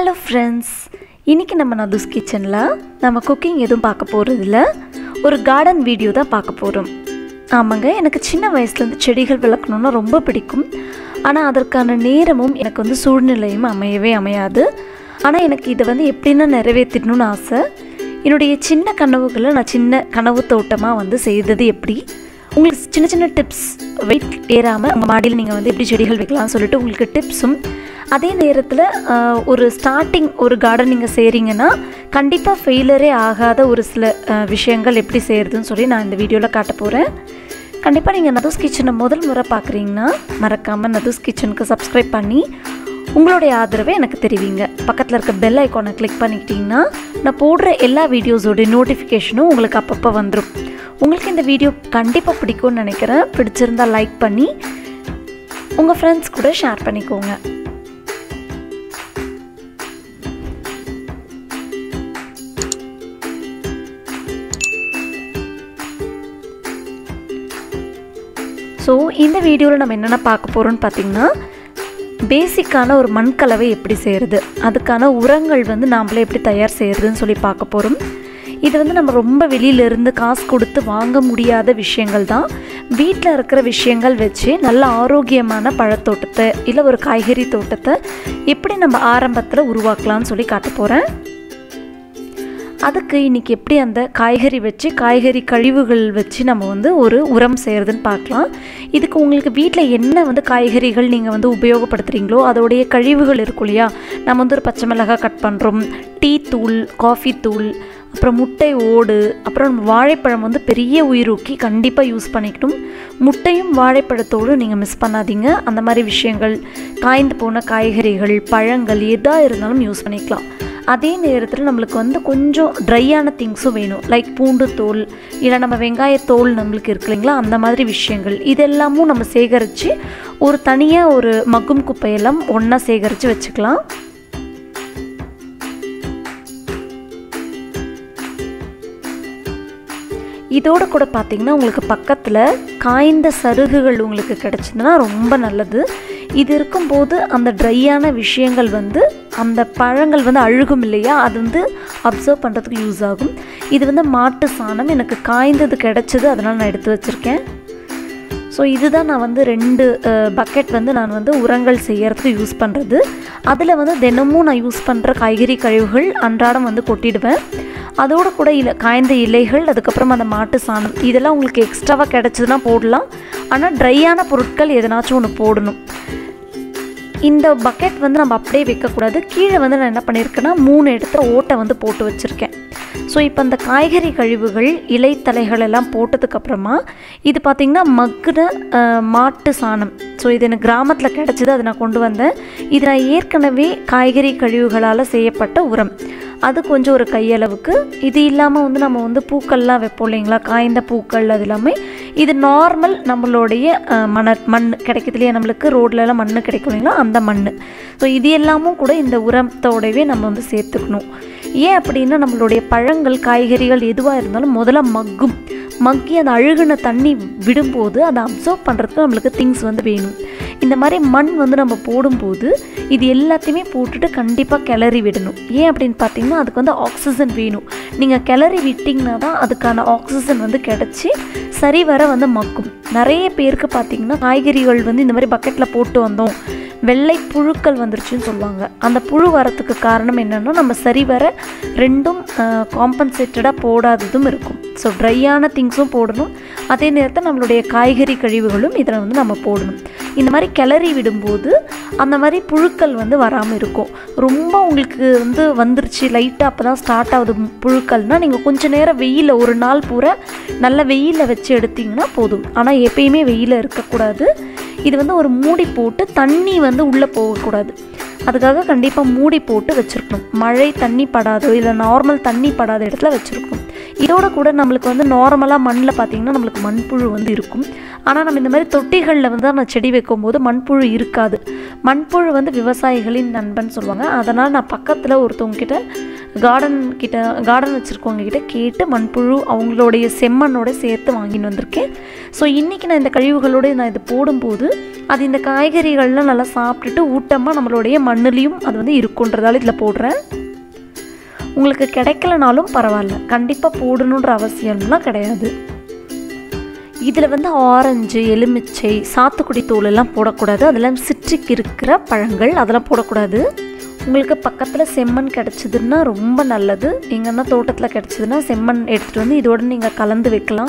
hello friends இன்றைக்கி நம்ம நதுஸ் கிச்சனில் நம்ம குக்கிங் எதுவும் பார்க்க போகிறதில்ல ஒரு கார்டன் வீடியோ தான் பார்க்க போகிறோம் ஆமாங்க எனக்கு சின்ன வயசுலேருந்து செடிகள் வளர்க்கணுன்னா ரொம்ப பிடிக்கும் ஆனால் அதற்கான நேரமும் எனக்கு வந்து சூழ்நிலையும் அமையவே அமையாது ஆனால் எனக்கு இதை வந்து எப்படின்னா நிறைவேற்றிடணும்னு ஆசை என்னுடைய சின்ன கனவுகளை நான் சின்ன கனவு தோட்டமாக வந்து செய்தது எப்படி உங்களுக்கு சின்ன சின்ன டிப்ஸ் வெயிட் ஏறாமல் உங்கள் மாடியில் நீங்கள் வந்து எப்படி செடிகள் வைக்கலாம்னு சொல்லிட்டு உங்களுக்கு டிப்ஸும் அதே நேரத்தில் ஆஹ், ஒரு ஸ்டார்டிங் ஒரு கார்டன் நீங்கள் செய்கிறீங்கன்னா கண்டிப்பாக ஃபெயிலரே ஆகாத ஒரு சில ஆஹ், விஷயங்கள் எப்படி செய்கிறதுன்னு சொல்லி நான் இந்த வீடியோவில் காட்ட போகிறேன் கண்டிப்பாக நீங்கள் நதுஸ் கிச்சனை முதல் முறை பார்க்குறீங்கன்னா மறக்காமல் நதுஸ் கிச்சனுக்கு சப்ஸ்கிரைப் பண்ணி உங்களுடைய ஆதரவை எனக்கு தெரிவிங்க பக்கத்தில் இருக்க பெல் ஐக்கானை கிளிக் பண்ணிக்கிட்டிங்கன்னா நான் போடுற எல்லா வீடியோஸோடைய நோட்டிஃபிகேஷனும் உங்களுக்கு அப்பப்போ வந்துடும் உங்களுக்கு இந்த வீடியோ கண்டிப்பாக பிடிக்கும்னு நினைக்கிறேன் பிடிச்சிருந்தா லைக் பண்ணி உங்கள் ஃப்ரெண்ட்ஸ் கூட ஷேர் பண்ணிக்கோங்க ஸோ இந்த வீடியோவில் நம்ம என்னென்ன பார்க்க போகிறோம்னு பார்த்தீங்கன்னா பேசிக்கான ஒரு மண்கலவை எப்படி செய்கிறது அதுக்கான உரங்கள் வந்து நாமளே எப்படி தயார் செய்கிறதுன்னு சொல்லி பார்க்க போகிறோம் இது வந்து நம்ம ரொம்ப வெளியிலேருந்து காசு கொடுத்து வாங்க முடியாத விஷயங்கள் தான் வீட்டில் இருக்கிற விஷயங்கள் வச்சு நல்ல ஆரோக்கியமான பழத்தோட்டத்தை இல்லை ஒரு காய்கறி தோட்டத்தை எப்படி நம்ம ஆரம்பத்தில் உருவாக்கலாம்னு சொல்லி காட்ட போகிறேன் அதுக்கு இன்றைக்கி எப்படி அந்த காய்கறி வச்சு காய்கறி கழிவுகள் வச்சு நம்ம வந்து ஒரு உரம் செய்கிறதுன்னு பார்க்கலாம் இதுக்கு உங்களுக்கு வீட்டில் என்ன வந்து காய்கறிகள் நீங்கள் வந்து உபயோகப்படுத்துகிறீங்களோ அதோடைய கழிவுகள் இருக்கும் இல்லையா நம்ம வந்து ஒரு பச்சை மிளகாய் கட் பண்ணுறோம் டீ தூள் காஃபி தூள் அப்புறம் முட்டை ஓடு அப்புறம் நம்ம வாழைப்பழம் வந்து பெரிய உயிரூக்கி கண்டிப்பாக யூஸ் பண்ணிக்கணும் முட்டையும் வாழைப்பழத்தோடு நீங்கள் மிஸ் பண்ணாதீங்க அந்த மாதிரி விஷயங்கள் காய்ந்து போன காய்கறிகள் பழங்கள் எதாக இருந்தாலும் யூஸ் பண்ணிக்கலாம் அதே நேரத்தில் நம்மளுக்கு வந்து கொஞ்சம் ட்ரையான திங்ஸும் வேணும் லைக் பூண்டு தோல் இல்லை நம்ம வெங்காயத்தோல் நம்மளுக்கு இருக்கு இல்லைங்களா அந்த மாதிரி விஷயங்கள் இதெல்லாமும் நம்ம சேகரித்து ஒரு தனியாக ஒரு மக்கும் குப்பையெல்லாம் ஒன்றா சேகரித்து வச்சுக்கலாம் இதோட கூட பார்த்தீங்கன்னா உங்களுக்கு பக்கத்தில் காய்ந்த சருகுகள் உங்களுக்கு கிடச்சிதுன்னா ரொம்ப நல்லது இது இருக்கும்போது அந்த ட்ரையான விஷயங்கள் வந்து அந்த பழங்கள் வந்து அழுகும் இல்லையா அது வந்து அப்சர்வ் பண்ணுறதுக்கு யூஸ் ஆகும் இது வந்து மாட்டு சாணம் எனக்கு காய்ந்தது கிடச்சிது அதனால் நான் எடுத்து வச்சுருக்கேன் ஸோ இதுதான் நான் வந்து ரெண்டு பக்கெட் வந்து நான் வந்து உரங்கள் செய்யறதுக்கு யூஸ் பண்ணுறது அதில் வந்து தினமும் நான் யூஸ் பண்ணுற காய்கறி கழிவுகள் அன்றாடம் வந்து கொட்டிடுவேன் அதோட கூட இல காய்ந்த இலைகள் அதுக்கப்புறம் அந்த மாட்டு சாணம் இதெல்லாம் உங்களுக்கு எக்ஸ்ட்ராவாக கிடச்சதுன்னா போடலாம் ஆனால் ட்ரையான பொருட்கள் எதனாச்சும் ஒன்று போடணும் இந்த பக்கெட் வந்து நம்ம அப்படியே வைக்கக்கூடாது கீழே வந்து நான் என்ன பண்ணியிருக்கேன்னா மூணு இடத்துல ஓட்டை வந்து போட்டு வச்சுருக்கேன் ஸோ இப்போ அந்த காய்கறி கழிவுகள் இலைத்தலைகள் எல்லாம் போட்டதுக்கப்புறமா இது பார்த்திங்கன்னா மக்குன அஹ், மாட்டு சாணம் ஸோ இது எனக்கு கிராமத்தில் கிடச்சிது அதை நான் கொண்டு வந்தேன் இது நான் ஏற்கனவே காய்கறி கழிவுகளால் செய்யப்பட்ட உரம் அது கொஞ்சம் ஒரு கையளவுக்கு இது இல்லாமல் வந்து நம்ம வந்து பூக்கள்லாம் வைப்போம் இல்லைங்களா காய்ந்த பூக்கள் அது எல்லாமே இது நார்மல் நம்மளுடைய அஹ், மண மண் கிடைக்குது இல்லையா நம்மளுக்கு ரோட்லலாம் மண் கிடைக்கும் இல்லைங்களா அந்த மண் ஸோ இது எல்லாமும் கூட இந்த உரத்தோடவே நம்ம வந்து சேர்த்துக்கணும் ஏன் அப்படின்னா நம்மளுடைய பழங்கள் காய்கறிகள் எதுவாக இருந்தாலும் முதல்ல மக்கும் மக்கி அந்த அழுகுன தண்ணி விடும்போது அதை அப்சர்வ் பண்ணுறதுக்கு நம்மளுக்கு திங்ஸ் வந்து வேணும் இந்த மாதிரி மண் வந்து நம்ம போடும்போது இது எல்லாத்தையுமே போட்டுட்டு கண்டிப்பாக கிளறி விடணும் ஏன் அப்படின்னு பார்த்தீங்கன்னா அதுக்கு வந்து ஆக்சிஜன் வேணும் நீங்கள் கிளறி விட்டிங்கன்னா தான் அதுக்கான ஆக்சிஜன் வந்து கிடச்சி சரிவர வந்து மக்கும் நிறைய பேருக்கு பார்த்தீங்கன்னா காய்கறிகள் வந்து இந்த மாதிரி பக்கெட்டில் போட்டு வந்தோம் வெள்ளை புழுக்கள் வந்துருச்சுன்னு சொல்லுவாங்க அந்த புழு வரத்துக்கு காரணம் என்னென்னா நம்ம சரிவர ரெண்டும் காம்பன்சேட்டடாக போடாததும் இருக்கும் ஸோ ட்ரையான திங்ஸும் போடணும் அதே நேரத்தில் நம்மளுடைய காய்கறி கழிவுகளும் இதில் வந்து நம்ம போடணும் இந்த மாதிரி கிளறி விடும்போது அந்த மாதிரி புழுக்கள் வந்து வராமல் இருக்கும் ரொம்ப உங்களுக்கு வந்து வந்துருச்சு லைட்டாக அப்போ தான் ஸ்டார்ட் ஆகுது புழுக்கள்னால் நீங்கள் கொஞ்ச நேரம் வெயிலில் ஒரு நாள் பூரா நல்ல வெயிலில் வச்சு எடுத்தீங்கன்னா போதும் ஆனால் எப்பயுமே வெயிலில் இருக்கக்கூடாது இது வந்து ஒரு மூடி போட்டு தண்ணி வந்து உள்ளே போகக்கூடாது அதுக்காக கண்டிப்பாக மூடி போட்டு வச்சுருக்கணும் மழை தண்ணி படாதோ இல்லை நார்மல் தண்ணி படாத இடத்துல வச்சுருக்கணும் இதோட கூட நம்மளுக்கு வந்து நார்மலாக மண்ணில் பார்த்திங்கன்னா நம்மளுக்கு மண்புழு வந்து இருக்கும் ஆனால் நம்ம இந்த மாதிரி தொட்டிகளில் வந்து நம்ம செடி வைக்கும்போது மண்புழு இருக்காது மண்புழு வந்து விவசாயிகளின் நண்பன் சொல்லுவாங்க அதனால் நான் பக்கத்தில் ஒருத்தவங்க கிட்ட கார்டன் கிட்ட கார்டன் வச்சுருக்கவங்க கிட்ட கேட்டு மண்புழு அவங்களுடைய செம்மண்ணோட சேர்த்து வாங்கின்னு வந்திருக்கேன் ஸோ இன்றைக்கி நான் இந்த கழிவுகளோடு நான் இது போடும்போது அது இந்த காய்கறிகள்லாம் நல்லா சாப்பிட்டுட்டு ஊட்டமாக நம்மளுடைய மண்ணுலேயும் அது வந்து இருக்குன்றதால இதில் போடுறேன் உங்களுக்கு கிடைக்கலனாலும் பரவாயில்ல கண்டிப்பாக போடணுன்ற அவசியம்லாம் கிடையாது இதில் வந்து ஆரஞ்சு எலுமிச்சை சாத்துக்குடி தோல் எல்லாம் போடக்கூடாது அதெல்லாம் சிட்ரிக் இருக்கிற பழங்கள் அதெல்லாம் போடக்கூடாது உங்களுக்கு பக்கத்தில் செம்மண் கிடச்சிதுன்னா ரொம்ப நல்லது எங்கன்னா தோட்டத்தில் கிடச்சிதுன்னா செம்மண் எடுத்துகிட்டு வந்து இதோட நீங்கள் கலந்து வைக்கலாம்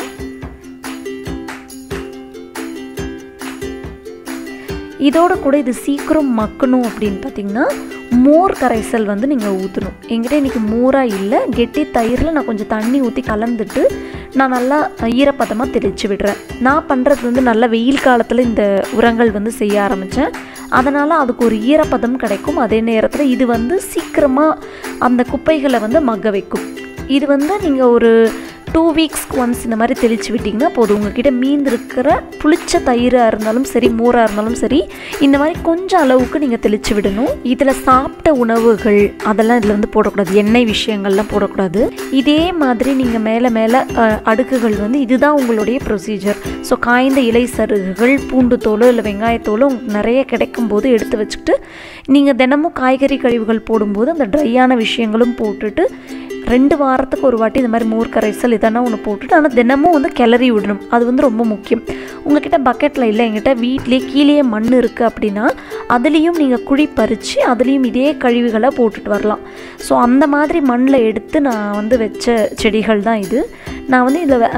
இதோட கூட இது சீக்கிரம் மக்கணும் அப்படின்னு பார்த்தீங்கன்னா மோர் கரைசல் வந்து நீங்கள் ஊற்றணும் என்கிட்ட இன்றைக்கி மோராக இல்லை கெட்டி தயிரில் நான் கொஞ்சம் தண்ணி ஊற்றி கலந்துட்டு நான் நல்லா ஈரப்பதமாக தெளித்து விடுறேன் நான் பண்ணுறது வந்து நல்ல வெயில் காலத்தில் இந்த உரங்கள் வந்து செய்ய ஆரம்பித்தேன் அதனால் அதுக்கு ஒரு ஈரப்பதம் கிடைக்கும் அதே நேரத்தில் இது வந்து சீக்கிரமாக அந்த குப்பைகளை வந்து மக்க வைக்கும் இது வந்து நீங்கள் ஒரு டூ வீக்ஸ்க்கு ஒன்ஸ் இந்த மாதிரி தெளித்து விட்டிங்கன்னா போதும் உங்ககிட்ட மீந்திருக்கிற புளிச்ச தயிராக இருந்தாலும் சரி மோராக இருந்தாலும் சரி இந்த மாதிரி கொஞ்சம் அளவுக்கு நீங்கள் தெளித்து விடணும் இதில் சாப்பிட்ட உணவுகள் அதெல்லாம் இதில் வந்து போடக்கூடாது எண்ணெய் விஷயங்கள்லாம் போடக்கூடாது இதே மாதிரி நீங்கள் மேலே மேலே அஹ், அடுக்குகள் வந்து இதுதான் உங்களுடைய ப்ரொசீஜர் ஸோ காய்ந்த இலை சருகுகள் பூண்டு தோலோ இல்லை வெங்காயத்தோலோ உங்களுக்கு நிறைய கிடைக்கும் போது எடுத்து வச்சுக்கிட்டு நீங்கள் தினமும் காய்கறி கழிவுகள் போடும்போது அந்த ட்ரையான விஷயங்களும் போட்டுட்டு ரெண்டு வாரத்துக்கு ஒரு வாட்டி இந்த மாதிரி மோர் கரைசல் இதெல்லாம் ஒன்று போட்டுட்டு ஆனால் தினமும் வந்து கிளறி விடணும் அது வந்து ரொம்ப முக்கியம் உங்ககிட்ட பக்கெட்டில் இல்லை எங்கிட்ட வீட்டிலே கீழே மண் இருக்குது அப்படின்னா அதுலேயும் நீங்கள் குழி பறித்து அதுலேயும் இதே கழிவுகளை போட்டுட்டு வரலாம் ஸோ அந்த மாதிரி மண்ணில் எடுத்து நான் வந்து வச்ச செடிகள் தான் இது நான் வந்து இதில்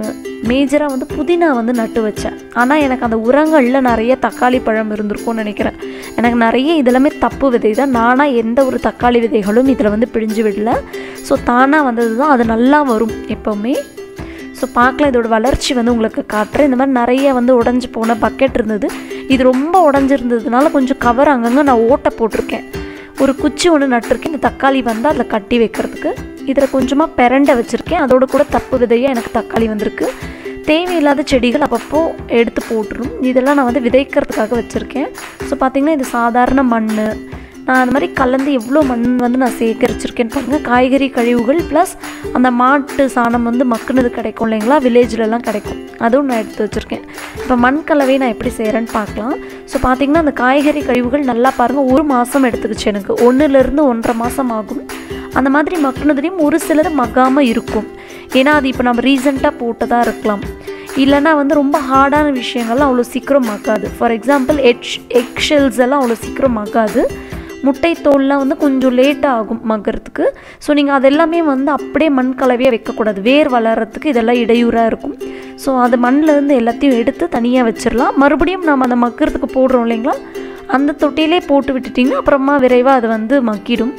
மேஜராக வந்து புதினா வந்து நட்டு வச்சேன் ஆனால் எனக்கு அந்த உரங்களில் நிறைய தக்காளி பழம் இருந்திருக்கும்னு நினைக்கிறேன் எனக்கு நிறைய இதெல்லாமே தப்பு விதை தான் நானாக எந்த ஒரு தக்காளி விதைகளும் இதில் வந்து பிழிஞ்சு விடல ஸோ தானாக வந்தது தான் அது நல்லா வரும் எப்போவுமே ஸோ பார்க்கலாம் இதோட வளர்ச்சி வந்து உங்களுக்கு காட்டுறேன் இந்த மாதிரி நிறைய வந்து உடஞ்சி போன பக்கெட் இருந்தது இது ரொம்ப உடஞ்சிருந்ததுனால கொஞ்சம் கவர் அங்கங்கே நான் ஓட்டை போட்டிருக்கேன் ஒரு குச்சி ஒன்று நட்டிருக்கேன் இந்த தக்காளி வந்து அதில் கட்டி வைக்கிறதுக்கு இதில் கொஞ்சமாக பெரண்டை வச்சுருக்கேன் அதோட கூட தப்பு விதையாக எனக்கு தக்காளி வந்திருக்கு தேவையில்லாத செடிகள் அப்பப்போ எடுத்து போட்டுரும் இதெல்லாம் நான் வந்து விதைக்கிறதுக்காக வச்சுருக்கேன் ஸோ பார்த்திங்கன்னா இது சாதாரண மண் நான் அந்த மாதிரி கலந்து எவ்வளோ மண் வந்து நான் சேகரிச்சிருக்கேன்னு பாருங்கள் காய்கறி கழிவுகள் ப்ளஸ் அந்த மாட்டு சாணம் வந்து மக்குனது கிடைக்கும் இல்லைங்களா வில்லேஜ்லலாம் கிடைக்கும் அதுவும் நான் எடுத்து வச்சுருக்கேன் இப்போ மண் கலவை நான் எப்படி செய்கிறேன்னு பார்க்கலாம் ஸோ பார்த்திங்கன்னா அந்த காய்கறி கழிவுகள் நல்லா பாருங்கள் ஒரு மாதம் எடுத்துக்கிச்சு எனக்கு ஒன்றுலேருந்து ஒன்றரை மாதம் ஆகும் அந்த மாதிரி மக்குனதுலேயும் ஒரு சிலது மக்காமல் இருக்கும் ஏன்னா அது இப்போ நம்ம ரீசெண்டாக போட்டதாக இருக்கலாம் இல்லைன்னா வந்து ரொம்ப ஹார்டான விஷயங்கள்லாம் அவ்வளோ சீக்கிரம் மக்காது ஃபார் எக்ஸாம்பிள் எட் எக் ஷெல்ஸ் எல்லாம் அவ்வளோ சீக்கிரம் மக்காது முட்டை தோல்லாம் வந்து கொஞ்சம் லேட்டாக ஆகும் மக்கிறதுக்கு ஸோ நீங்கள் அதெல்லாமே வந்து அப்படியே மண் கலவையாக வைக்கக்கூடாது வேர் வளர்கிறதுக்கு இதெல்லாம் இடையூறாக இருக்கும் ஸோ அது மண்ணில் இருந்து எல்லாத்தையும் எடுத்து தனியாக வச்சிடலாம் மறுபடியும் நம்ம அந்த மக்கிறதுக்கு போடுறோம் இல்லைங்களா அந்த தொட்டியிலே போட்டு விட்டுட்டிங்கன்னா அப்புறமா விரைவாக அது வந்து மக்கிடும்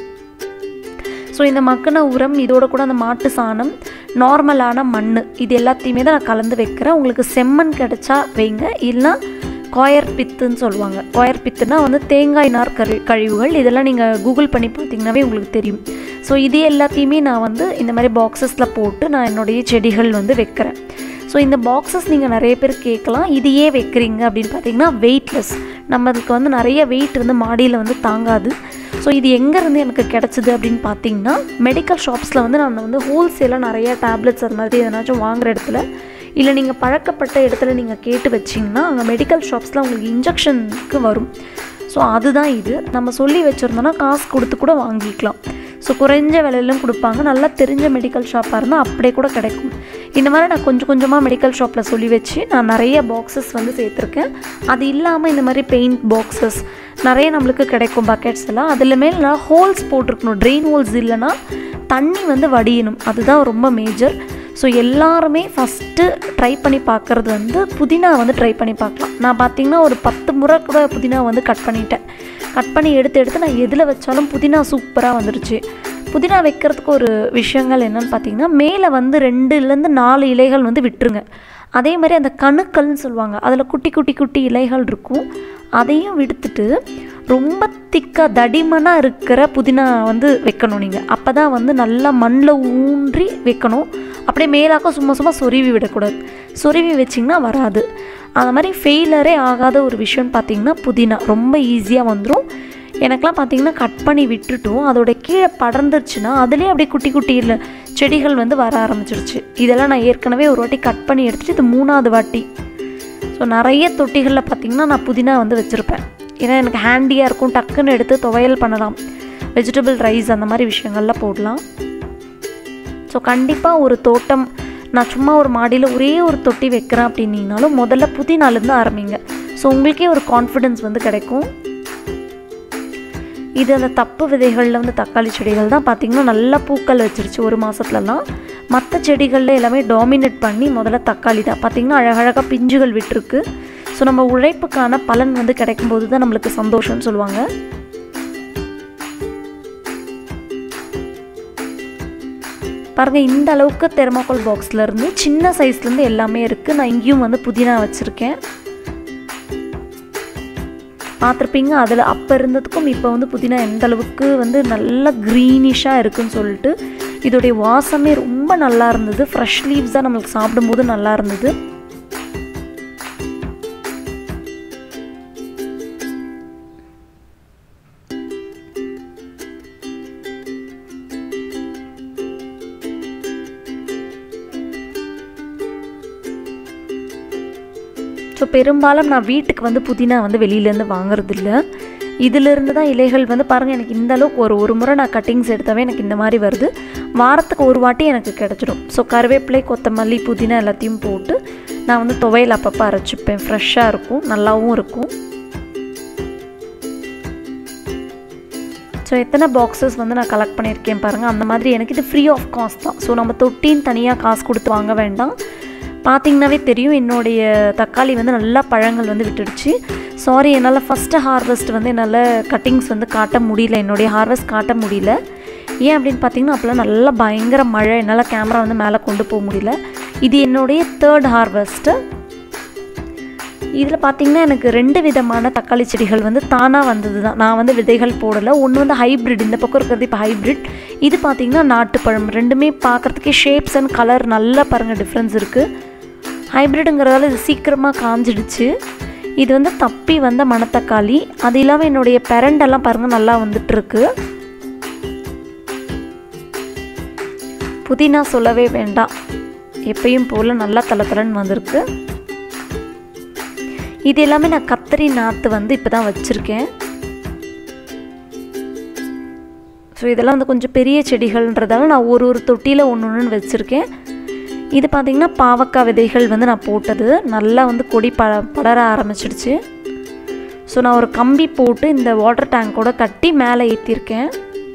ஸோ இந்த மக்கின உரம் இதோட கூட அந்த மாட்டு சாணம் நார்மலான மண் இது எல்லாத்தையுமே தான் நான் கலந்து வைக்கிறேன் உங்களுக்கு செம்மண் கிடைச்சா வைங்க இல்லைனா கோயர் பித்துன்னு சொல்லுவாங்க கோயர் பித்துனா வந்து தேங்காய் நார் கழி கழிவுகள் இதெல்லாம் நீங்கள் கூகுள் பண்ணி பார்த்தீங்கன்னாவே உங்களுக்கு தெரியும் ஸோ இது எல்லாத்தையுமே நான் வந்து இந்த மாதிரி பாக்ஸஸில் போட்டு நான் என்னுடைய செடிகள் வந்து வைக்கிறேன் ஸோ இந்த பாக்ஸஸ் நீங்கள் நிறைய பேர் கேட்கலாம் இது ஏன் வைக்கிறீங்க அப்படின்னு பார்த்தீங்கன்னா வெயிட்லெஸ் நம்மளுக்கு வந்து நிறைய வெயிட் வந்து மாடியில் வந்து தாங்காது ஸோ இது எங்கேருந்து எனக்கு கிடச்சிது அப்படின்னு பார்த்தீங்கன்னா மெடிக்கல் ஷாப்ஸில் வந்து நான் வந்து ஹோல்சேலாக நிறைய டேப்லெட்ஸ் அது மாதிரி எதனாச்சும் வாங்குற இடத்துல இல்லை நீங்கள் பழக்கப்பட்ட இடத்துல நீங்கள் கேட்டு வச்சிங்கன்னா அங்கே மெடிக்கல் ஷாப்ஸில் உங்களுக்கு இன்ஜெக்ஷனுக்கு வரும் ஸோ அதுதான் இது நம்ம சொல்லி வச்சுருந்தோன்னா காசு கொடுத்து கூட வாங்கிக்கலாம் ஸோ குறைஞ்ச விலையிலும் கொடுப்பாங்க நல்லா தெரிஞ்ச மெடிக்கல் ஷாப்பாக இருந்தால் அப்படியே கூட கிடைக்கும் இந்த மாதிரி நான் கொஞ்சம் கொஞ்சமாக மெடிக்கல் ஷாப்பில் சொல்லி வச்சு நான் நிறைய பாக்ஸஸ் வந்து சேர்த்துருக்கேன் அது இல்லாமல் இந்த மாதிரி பெயிண்ட் பாக்ஸஸ் நிறைய நம்மளுக்கு கிடைக்கும் பக்கெட்ஸ் எல்லாம் அதில் மேல் நான் ஹோல்ஸ் போட்டிருக்கணும் ட்ரெயின் ஹோல்ஸ் இல்லைன்னா தண்ணி வந்து வடியணும் அதுதான் ரொம்ப மேஜர் ஸோ எல்லாருமே ஃபஸ்ட்டு ட்ரை பண்ணி பார்க்குறது வந்து புதினா வந்து ட்ரை பண்ணி பார்க்கலாம் நான் பார்த்தீங்கன்னா ஒரு பத்து முறை கூட புதினா வந்து கட் பண்ணிட்டேன் கட் பண்ணி எடுத்து எடுத்து நான் எதில் வச்சாலும் புதினா சூப்பராக வந்துருச்சு புதினா வைக்கிறதுக்கு ஒரு விஷயங்கள் என்னென்னு பார்த்தீங்கன்னா மேலே வந்து ரெண்டுலேருந்து நாலு இலைகள் வந்து விட்டுருங்க அதே மாதிரி அந்த கணுக்கள்னு சொல்லுவாங்க அதில் குட்டி குட்டி குட்டி இலைகள் இருக்கும் அதையும் விடுத்துட்டு ரொம்ப திக்காக தடிமனாக இருக்கிற புதினா வந்து வைக்கணும் நீங்கள் அப்போ தான் வந்து நல்லா மண்ணில் ஊன்றி வைக்கணும் அப்படியே மேலாக்க சும்மா சும்மா சொருவி விடக்கூடாது சொருவி வச்சிங்கன்னா வராது அந்த மாதிரி ஃபெயிலரே ஆகாத ஒரு விஷயம்னு பார்த்தீங்கன்னா புதினா ரொம்ப ஈஸியாக வந்துடும் எனக்கெலாம் பார்த்தீங்கன்னா கட் பண்ணி விட்டுட்டும் அதோட கீழே படர்ந்துருச்சுன்னா அதுலேயே அப்படியே குட்டி குட்டி இல்லை செடிகள் வந்து வர ஆரம்பிச்சிருச்சு இதெல்லாம் நான் ஏற்கனவே ஒரு வாட்டி கட் பண்ணி எடுத்துகிட்டு இது மூணாவது வாட்டி ஸோ நிறைய தொட்டிகளில் பார்த்திங்கன்னா நான் புதினா வந்து வச்சுருப்பேன் ஏன்னா எனக்கு ஹேண்டியாக இருக்கும் டக்குன்னு எடுத்து துவையல் பண்ணலாம் வெஜிடபிள் ரைஸ் அந்த மாதிரி விஷயங்கள்லாம் போடலாம் ஸோ கண்டிப்பாக ஒரு தோட்டம் நான் சும்மா ஒரு மாடியில் ஒரே ஒரு தொட்டி வைக்கிறேன் அப்படின்னீங்கனாலும் முதல்ல புதினாலேருந்து ஆரம்பிங்க ஸோ உங்களுக்கே ஒரு கான்ஃபிடென்ஸ் வந்து கிடைக்கும் இது அந்த தப்பு விதைகளில் வந்து தக்காளி செடிகள் தான் பார்த்திங்கன்னா நல்லா பூக்கள் வச்சிருச்சு ஒரு மாதத்துலலாம் மற்ற செடிகளில் எல்லாமே டாமினேட் பண்ணி முதல்ல தக்காளி தான் பார்த்திங்கன்னா அழகழகாக பிஞ்சுகள் விட்டுருக்கு ஸோ நம்ம உழைப்புக்கான பலன் வந்து கிடைக்கும்போது தான் நம்மளுக்கு சந்தோஷம்னு சொல்லுவாங்க பாருங்கள் இந்த அளவுக்கு தெர்மாக்கோல் பாக்ஸ்லேருந்து சின்ன சைஸ்லேருந்து எல்லாமே இருக்குது நான் இங்கேயும் வந்து புதினா வச்சுருக்கேன் பார்த்துருப்பீங்க அதில் அப்போ இருந்ததுக்கும் இப்போ வந்து புதினா எந்த அளவுக்கு வந்து நல்லா க்ரீனிஷாக இருக்குன்னு சொல்லிட்டு இதோடைய வாசமே ரொம்ப நல்லா இருந்தது ஃப்ரெஷ் லீவ்ஸாக நம்மளுக்கு சாப்பிடும்போது நல்லா இருந்தது ஸோ பெரும்பாலும் நான் வீட்டுக்கு வந்து புதினா வந்து வெளியிலேருந்து வாங்குறதில்ல இதிலிருந்து தான் இலைகள் வந்து பாருங்கள் எனக்கு இந்த அளவுக்கு ஒரு ஒரு முறை நான் கட்டிங்ஸ் எடுத்தாவே எனக்கு இந்த மாதிரி வருது வாரத்துக்கு ஒரு வாட்டி எனக்கு கிடச்சிடும் ஸோ கருவேப்பிலை கொத்தமல்லி புதினா எல்லாத்தையும் போட்டு நான் வந்து துவையல் அப்பப்போ அரைச்சிப்பேன் ஃப்ரெஷ்ஷாக இருக்கும் நல்லாவும் இருக்கும் ஸோ எத்தனை பாக்ஸஸ் வந்து நான் கலெக்ட் பண்ணியிருக்கேன் பாருங்கள் அந்த மாதிரி எனக்கு இது ஃப்ரீ ஆஃப் காஸ்ட் தான் ஸோ நம்ம தொட்டின்னு தனியாக காசு கொடுத்து வாங்க வேண்டாம் பார்த்திங்கனாவே தெரியும் என்னுடைய தக்காளி வந்து நல்லா பழங்கள் வந்து விட்டுடுச்சு சாரி என்னால் ஃபஸ்ட்டு ஹார்வெஸ்ட் வந்து என்னால் கட்டிங்ஸ் வந்து காட்ட முடியல என்னுடைய ஹார்வெஸ்ட் காட்ட முடியல ஏன் அப்படின்னு பார்த்தீங்கன்னா அப்போல்லாம் நல்லா பயங்கர மழை என்னால் கேமரா வந்து மேலே கொண்டு போக முடியல இது என்னுடைய தேர்ட் ஹார்வெஸ்ட்டு இதில் பார்த்திங்கன்னா எனக்கு ரெண்டு விதமான தக்காளி செடிகள் வந்து தானாக வந்தது தான் நான் வந்து விதைகள் போடலை ஒன்று வந்து ஹைப்ரிட் இந்த பக்கம் இருக்கிறது இப்போ ஹைப்ரிட் இது பார்த்திங்கன்னா நாட்டுப்பழம் ரெண்டுமே பார்க்குறதுக்கே ஷேப்ஸ் அண்ட் கலர் நல்லா பாருங்கள் டிஃப்ரென்ஸ் இருக்குது ஹைப்ரிடுங்கிறதால இது சீக்கிரமாக காஞ்சிடுச்சு இது வந்து தப்பி வந்த மணத்தக்காளி அது இல்லாமல் என்னுடைய பெரண்டெல்லாம் பாருங்கள் நல்லா வந்துட்டுருக்கு புதினா சொல்லவே வேண்டாம் எப்பயும் போல் நல்லா தளத்தலன்னு வந்திருக்கு இது எல்லாமே நான் கத்திரி நாற்று வந்து இப்போ தான் வச்சுருக்கேன் ஸோ இதெல்லாம் வந்து கொஞ்சம் பெரிய செடிகள்ன்றதால நான் ஒரு ஒரு தொட்டியில் ஒன்று ஒன்று வச்சுருக்கேன் இது பார்த்திங்கன்னா பாவக்காய் விதைகள் வந்து நான் போட்டது நல்லா வந்து கொடி ப படர ஆரம்பிச்சிடுச்சு ஸோ நான் ஒரு கம்பி போட்டு இந்த வாட்டர் டேங்கோட கட்டி மேலே ஏற்றிருக்கேன்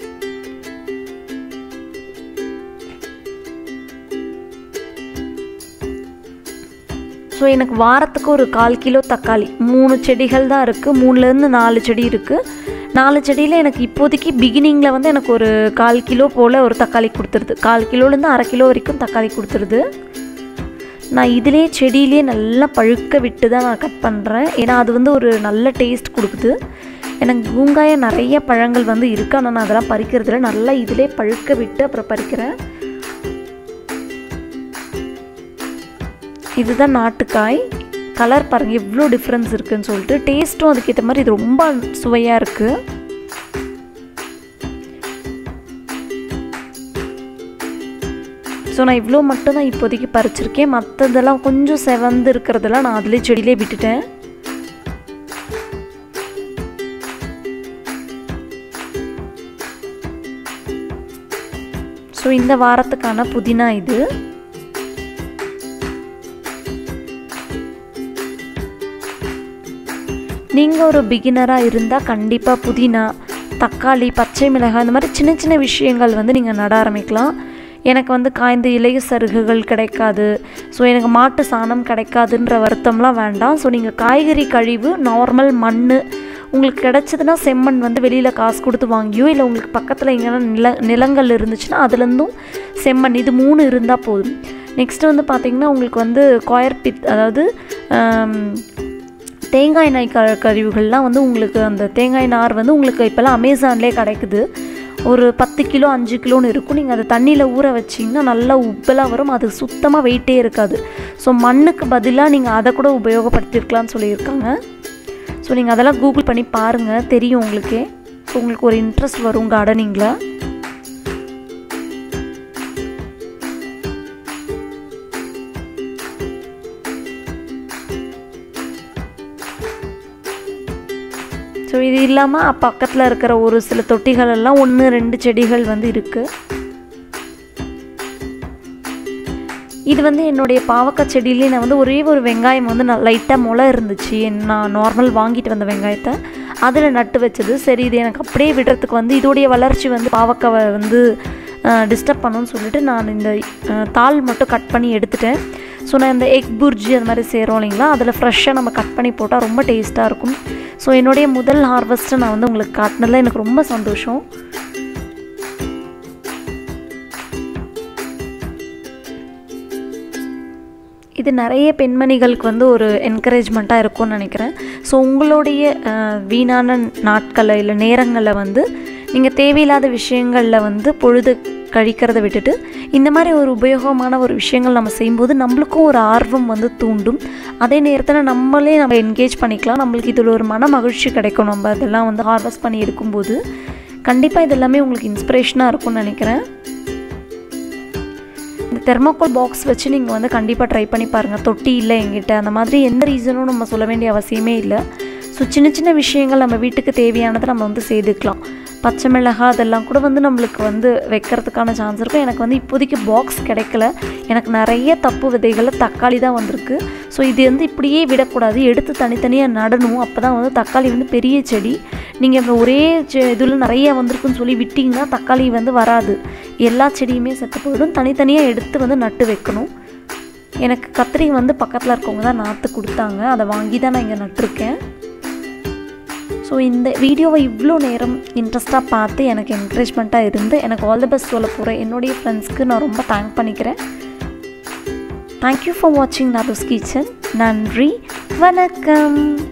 ஸோ எனக்கு வாரத்துக்கு ஒரு கால் கிலோ தக்காளி மூணு செடிகள் தான் இருக்குது மூணுலேருந்து நாலு செடி இருக்குது நாலு செடியில் எனக்கு இப்போதைக்கு பிகினிங்கில் வந்து எனக்கு ஒரு கால் கிலோ போல் ஒரு தக்காளி கொடுத்துருது கால் கிலோலேருந்து அரை கிலோ வரைக்கும் தக்காளி கொடுத்துருது நான் இதிலே செடியிலே நல்லா பழுக்க விட்டு தான் நான் கட் பண்ணுறேன் ஏன்னா அது வந்து ஒரு நல்ல டேஸ்ட் கொடுக்குது எனக்கு பூங்காய நிறைய பழங்கள் வந்து இருக்குது ஆனால் நான் அதெல்லாம் பறிக்கிறதுல நல்லா இதிலே பழுக்க விட்டு அப்புறம் பறிக்கிறேன் இதுதான் நாட்டுக்காய் கலர் பாருங்கள் எவ்வளோ டிஃப்ரென்ஸ் இருக்குதுன்னு சொல்லிட்டு டேஸ்ட்டும் அதுக்கேற்ற மாதிரி இது ரொம்ப சுவையாக இருக்குது ஸோ நான் இவ்வளோ மட்டும் தான் இப்போதைக்கு பறிச்சிருக்கேன் மற்றதெல்லாம் கொஞ்சம் செவந்து இருக்கிறதெல்லாம் நான் அதிலே செடியிலே விட்டுட்டேன் ஸோ இந்த வாரத்துக்கான புதினா இது நீங்கள் ஒரு பிகினராக இருந்தால் கண்டிப்பாக புதினா தக்காளி பச்சை மிளகாய் இந்த மாதிரி சின்ன சின்ன விஷயங்கள் வந்து நீங்கள் நட ஆரம்பிக்கலாம் எனக்கு வந்து காய்ந்த இலைய சருகுகள் கிடைக்காது ஸோ எனக்கு மாட்டு சாணம் கிடைக்காதுன்ற வருத்தம்லாம் வேண்டாம் ஸோ நீங்கள் காய்கறி கழிவு நார்மல் மண் உங்களுக்கு கிடச்சதுன்னா செம்மண் வந்து வெளியில் காசு கொடுத்து வாங்கியோ இல்லை உங்களுக்கு பக்கத்தில் எங்கேனா நில நிலங்கள் இருந்துச்சுன்னா அதுலேருந்தும் செம்மண் இது மூணு இருந்தால் போதும் நெக்ஸ்ட்டு வந்து பார்த்திங்கன்னா உங்களுக்கு வந்து கொயர் பித் அதாவது தேங்காய் எண்ணெய் க கழிவுகள்லாம் வந்து உங்களுக்கு அந்த தேங்காய் நார் வந்து உங்களுக்கு இப்போல்லாம் அமேசான்லேயே கிடைக்குது ஒரு பத்து கிலோ அஞ்சு கிலோன்னு இருக்கும் நீங்கள் அதை தண்ணியில் ஊற வச்சிங்கன்னா நல்லா உப்பெல்லாம் வரும் அது சுத்தமாக வெயிட்டே இருக்காது ஸோ மண்ணுக்கு பதிலாக நீங்கள் அதை கூட உபயோகப்படுத்தியிருக்கலாம்னு சொல்லியிருக்காங்க ஸோ நீங்கள் அதெல்லாம் கூகுள் பண்ணி பாருங்கள் தெரியும் உங்களுக்கே ஸோ உங்களுக்கு ஒரு இன்ட்ரெஸ்ட் வரும் கார்டனிங்கில் ஸோ இது இல்லாமல் பக்கத்தில் இருக்கிற ஒரு சில தொட்டிகள் எல்லாம் ஒன்று ரெண்டு செடிகள் வந்து இருக்குது இது வந்து என்னுடைய பாவக்காய் செடியிலே நான் வந்து ஒரே ஒரு வெங்காயம் வந்து நான் லைட்டாக முளை இருந்துச்சு நான் நார்மல் வாங்கிட்டு வந்த வெங்காயத்தை அதில் நட்டு வச்சது சரி இது எனக்கு அப்படியே விடுறதுக்கு வந்து இதோடைய வளர்ச்சி வந்து பாவக்காவை வந்து டிஸ்டர்ப் பண்ணுன்னு சொல்லிட்டு நான் இந்த தாள் மட்டும் கட் பண்ணி எடுத்துட்டேன் ஸோ நான் இந்த எக் புர்ஜி அது மாதிரி செய்கிறோம் இல்லைங்களா அதில் ஃப்ரெஷ்ஷாக நம்ம கட் பண்ணி போட்டால் ரொம்ப டேஸ்ட்டாக இருக்கும் ஸோ என்னுடைய முதல் ஹார்வெஸ்ட்டை நான் வந்து உங்களுக்கு காட்டினதில் எனக்கு ரொம்ப சந்தோஷம் இது நிறைய பெண்மணிகளுக்கு வந்து ஒரு என்கரேஜ்மெண்ட்டாக இருக்கும்னு நினைக்கிறேன் ஸோ உங்களுடைய வீணான நாட்களை இல்லை நேரங்களில் வந்து நீங்கள் தேவையில்லாத விஷயங்களில் வந்து பொழுது கழிக்கிறத விட்டுட்டு இந்த மாதிரி ஒரு உபயோகமான ஒரு விஷயங்கள் நம்ம செய்யும்போது நம்மளுக்கும் ஒரு ஆர்வம் வந்து தூண்டும் அதே நேரத்தில் நம்மளே நம்ம என்கேஜ் பண்ணிக்கலாம் நம்மளுக்கு இதில் ஒரு மன மகிழ்ச்சி கிடைக்கும் நம்ம அதெல்லாம் வந்து ஹார்வெஸ்ட் பண்ணி எடுக்கும்போது கண்டிப்பாக இது எல்லாமே உங்களுக்கு இன்ஸ்பிரேஷனாக இருக்கும்னு நினைக்கிறேன் இந்த தெர்மோகோல் பாக்ஸ் வச்சு நீங்கள் வந்து கண்டிப்பாக ட்ரை பண்ணி பாருங்கள் தொட்டி இல்லை எங்கிட்ட அந்த மாதிரி எந்த ரீசனும் நம்ம சொல்ல வேண்டிய அவசியமே இல்லை ஸோ சின்ன சின்ன விஷயங்கள் நம்ம வீட்டுக்கு தேவையானதை நம்ம வந்து செய்துக்கலாம் பச்சை மிளகாய் அதெல்லாம் கூட வந்து நம்மளுக்கு வந்து வைக்கிறதுக்கான சான்ஸ் இருக்கும் எனக்கு வந்து இப்போதைக்கு பாக்ஸ் கிடைக்கல எனக்கு நிறைய தப்பு விதைகளில் தக்காளி தான் வந்திருக்கு ஸோ இது வந்து இப்படியே விடக்கூடாது எடுத்து தனித்தனியாக நடணும் அப்போ தான் வந்து தக்காளி வந்து பெரிய செடி நீங்கள் இப்போ ஒரே செ இதில் நிறைய வந்திருக்குன்னு சொல்லி விட்டிங்கன்னா தக்காளி வந்து வராது எல்லா செடியுமே செத்து போயிடும் தனித்தனியாக எடுத்து வந்து நட்டு வைக்கணும் எனக்கு கத்திரி வந்து பக்கத்தில் இருக்கவங்க தான் நாற்று கொடுத்தாங்க அதை வாங்கி தான் நான் இங்கே நட்டிருக்கேன் ஸோ இந்த வீடியோவை இவ்வளோ நேரம் இன்ட்ரெஸ்ட்டாக பார்த்து எனக்கு என்கரேஜ்மெண்ட்டாக இருந்து எனக்கு ஆல் தி பெஸ்ட் சொல்ல போகிறேன் என்னுடைய ஃப்ரெண்ட்ஸ்க்கு நான் ரொம்ப தேங்க் பண்ணிக்கிறேன் தேங்க்யூ ஃபார் வாட்சிங் நாதோஸ் கிச்சன் நன்றி வணக்கம்